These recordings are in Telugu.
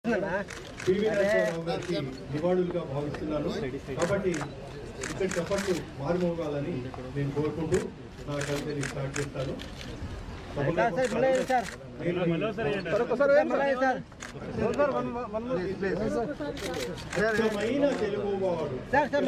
పివి నరసింహారావు గారికి నివాళులుగా భావిస్తున్నాను కాబట్టి ఇక్కడ చెప్పట్లు మారుమోగాలని నేను కోరుకుంటూ నా కవితని స్టార్ట్ చేస్తాను స్వచ్ఛమైన తెలుగువాడు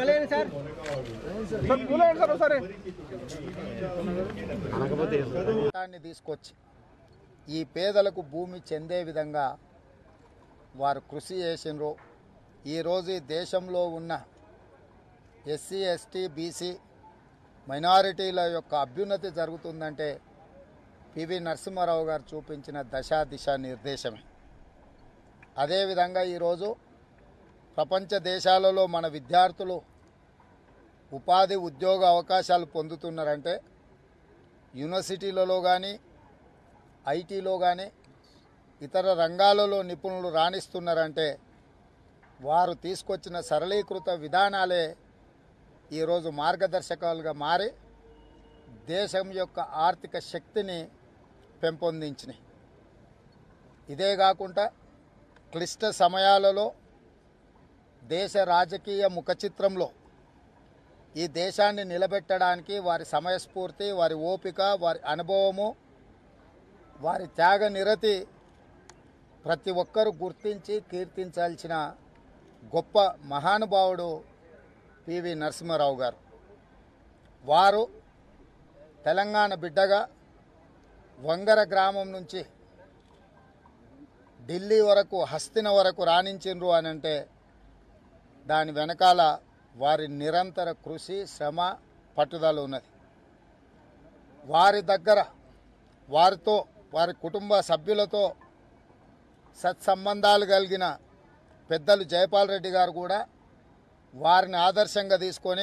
చట్టాన్ని తీసుకొచ్చి ఈ పేదలకు భూమి చెందే విధంగా వారు కృషి చేసినరు ఈరోజు ఈ దేశంలో ఉన్న ఎస్సీ ఎస్టీ బీసీ మైనారిటీల యొక్క అభ్యున్నతి జరుగుతుందంటే పివి నరసింహారావు గారు చూపించిన దశా దిశ నిర్దేశమే అదేవిధంగా ఈరోజు ప్రపంచ దేశాలలో మన విద్యార్థులు ఉపాధి ఉద్యోగ అవకాశాలు పొందుతున్నారంటే యూనివర్సిటీలలో కానీ ఐటీలో కానీ ఇతర రంగాలలో నిపుణులు రాణిస్తున్నారంటే వారు తీసుకొచ్చిన సరళీకృత విధానాలే ఈరోజు మార్గదర్శకాలుగా మారి దేశం యొక్క ఆర్థిక శక్తిని పెంపొందించినాయి ఇదే కాకుండా క్లిష్ట సమయాలలో దేశ రాజకీయ ముఖ చిత్రంలో ఈ దేశాన్ని నిలబెట్టడానికి వారి సమయస్ఫూర్తి వారి ఓపిక వారి అనుభవము వారి త్యాగ నిరతి ప్రతి ఒక్కరూ గుర్తించి కీర్తించాల్సిన గొప్ప మహానుభావుడు పివి నరసింహారావు గారు వారు తెలంగాణ బిడ్డగా వంగర గ్రామం నుంచి ఢిల్లీ వరకు హస్తిన వరకు రాణించిండ్రు అని అంటే దాని వెనకాల వారి నిరంతర కృషి శ్రమ పట్టుదల ఉన్నది వారి దగ్గర వారితో వారి కుటుంబ సభ్యులతో సత్సంబంధాలు కలిగిన పెద్దలు జయపాల్ రెడ్డి గారు కూడా వారిని ఆదర్శంగా తీసుకొని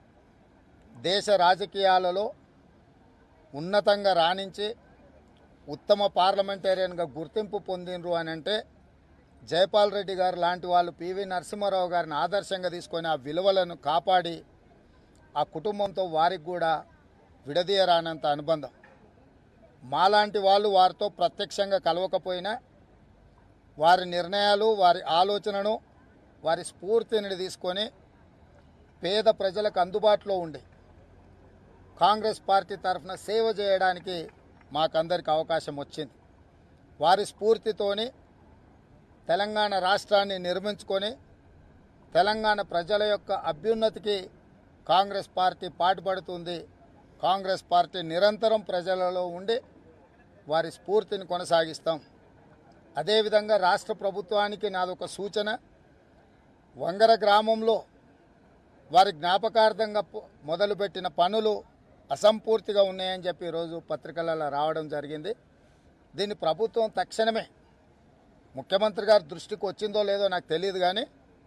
దేశ రాజకీయాలలో ఉన్నతంగా రాణించి ఉత్తమ పార్లమెంటేరియన్గా గుర్తింపు పొందినరు అని అంటే జయపాల్ రెడ్డి గారు లాంటి వాళ్ళు పివి నరసింహారావు గారిని ఆదర్శంగా తీసుకొని ఆ విలువలను కాపాడి ఆ కుటుంబంతో వారికి కూడా విడదీయరానంత అనుబంధం మాలాంటి వాళ్ళు వారితో ప్రత్యక్షంగా కలవకపోయినా వారి నిర్ణయాలు వారి ఆలోచనను వారి స్ఫూర్తిని తీసుకొని పేద ప్రజలకు అందుబాటులో ఉండి కాంగ్రెస్ పార్టీ తరఫున సేవ చేయడానికి మాకందరికి అవకాశం వచ్చింది వారి స్ఫూర్తితోని తెలంగాణ రాష్ట్రాన్ని నిర్మించుకొని తెలంగాణ ప్రజల యొక్క అభ్యున్నతికి కాంగ్రెస్ పార్టీ పాటుపడుతుంది కాంగ్రెస్ పార్టీ నిరంతరం ప్రజలలో ఉండి వారి స్ఫూర్తిని కొనసాగిస్తాం అదేవిధంగా రాష్ట్ర ప్రభుత్వానికి నాదొక సూచన వంగర గ్రామంలో వారి జ్ఞాపకార్థంగా పొ- మొదలుపెట్టిన పనులు అసంపూర్తిగా ఉన్నాయని చెప్పి ఈరోజు పత్రికలలో రావడం జరిగింది దీన్ని ప్రభుత్వం తక్షణమే ముఖ్యమంత్రి గారి దృష్టికి వచ్చిందో లేదో నాకు తెలియదు కానీ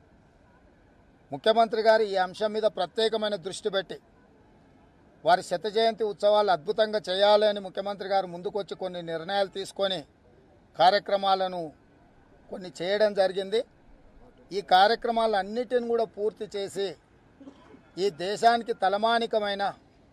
ముఖ్యమంత్రి గారు ఈ అంశం మీద ప్రత్యేకమైన దృష్టి పెట్టి వారి శత జయంతి ఉత్సవాలు అద్భుతంగా చేయాలి అని ముఖ్యమంత్రి గారు ముందుకొచ్చి కొన్ని నిర్ణయాలు తీసుకొని కార్యక్రమాలను కొన్ని చేయడం జరిగింది ఈ కార్యక్రమాలన్నిటిని కూడా పూర్తి చేసి ఈ దేశానికి తలమానికమైన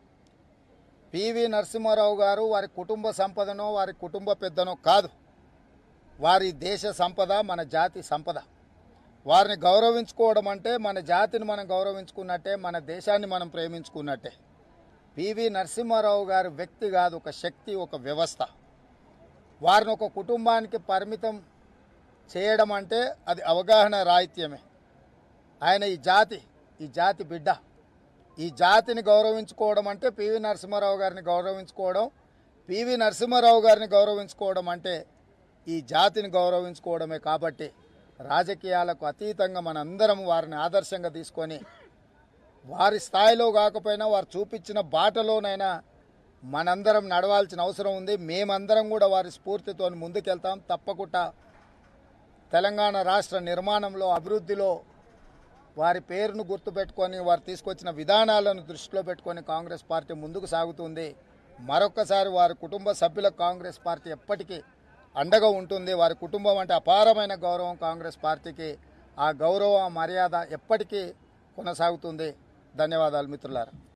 పివి నరసింహారావు గారు వారి కుటుంబ సంపదనో వారి కుటుంబ పెద్దనో కాదు వారి దేశ సంపద మన జాతి సంపద వారిని గౌరవించుకోవడం అంటే మన జాతిని మనం గౌరవించుకున్నట్టే మన దేశాన్ని మనం ప్రేమించుకున్నట్టే పివి నరసింహారావు గారి వ్యక్తి కాదు ఒక శక్తి ఒక వ్యవస్థ వారిని ఒక కుటుంబానికి పరిమితం చేయడం అంటే అది అవగాహన రాహిత్యమే ఆయన ఈ జాతి ఈ జాతి బిడ్డ ఈ జాతిని గౌరవించుకోవడం అంటే పివి నరసింహారావు గారిని గౌరవించుకోవడం పివి నరసింహారావు గారిని గౌరవించుకోవడం అంటే ఈ జాతిని గౌరవించుకోవడమే కాబట్టి రాజకీయాలకు అతీతంగా మనందరం వారిని ఆదర్శంగా తీసుకొని వారి స్థాయిలో కాకపోయినా వారు చూపించిన బాటలోనైనా మనందరం నడవాల్సిన అవసరం ఉంది మేమందరం కూడా వారి స్ఫూర్తితో ముందుకెళ్తాం తప్పకుండా తెలంగాణ రాష్ట్ర నిర్మాణంలో అభివృద్ధిలో వారి పేరును గుర్తుపెట్టుకొని వారు తీసుకొచ్చిన విధానాలను దృష్టిలో పెట్టుకొని కాంగ్రెస్ పార్టీ ముందుకు సాగుతుంది మరొక్కసారి వారి కుటుంబ సభ్యులకు కాంగ్రెస్ పార్టీ ఎప్పటికీ అండగా ఉంటుంది వారి కుటుంబం అంటే అపారమైన గౌరవం కాంగ్రెస్ పార్టీకి ఆ గౌరవ మర్యాద ఎప్పటికీ కొనసాగుతుంది ధన్యవాదాలు మిత్రులారా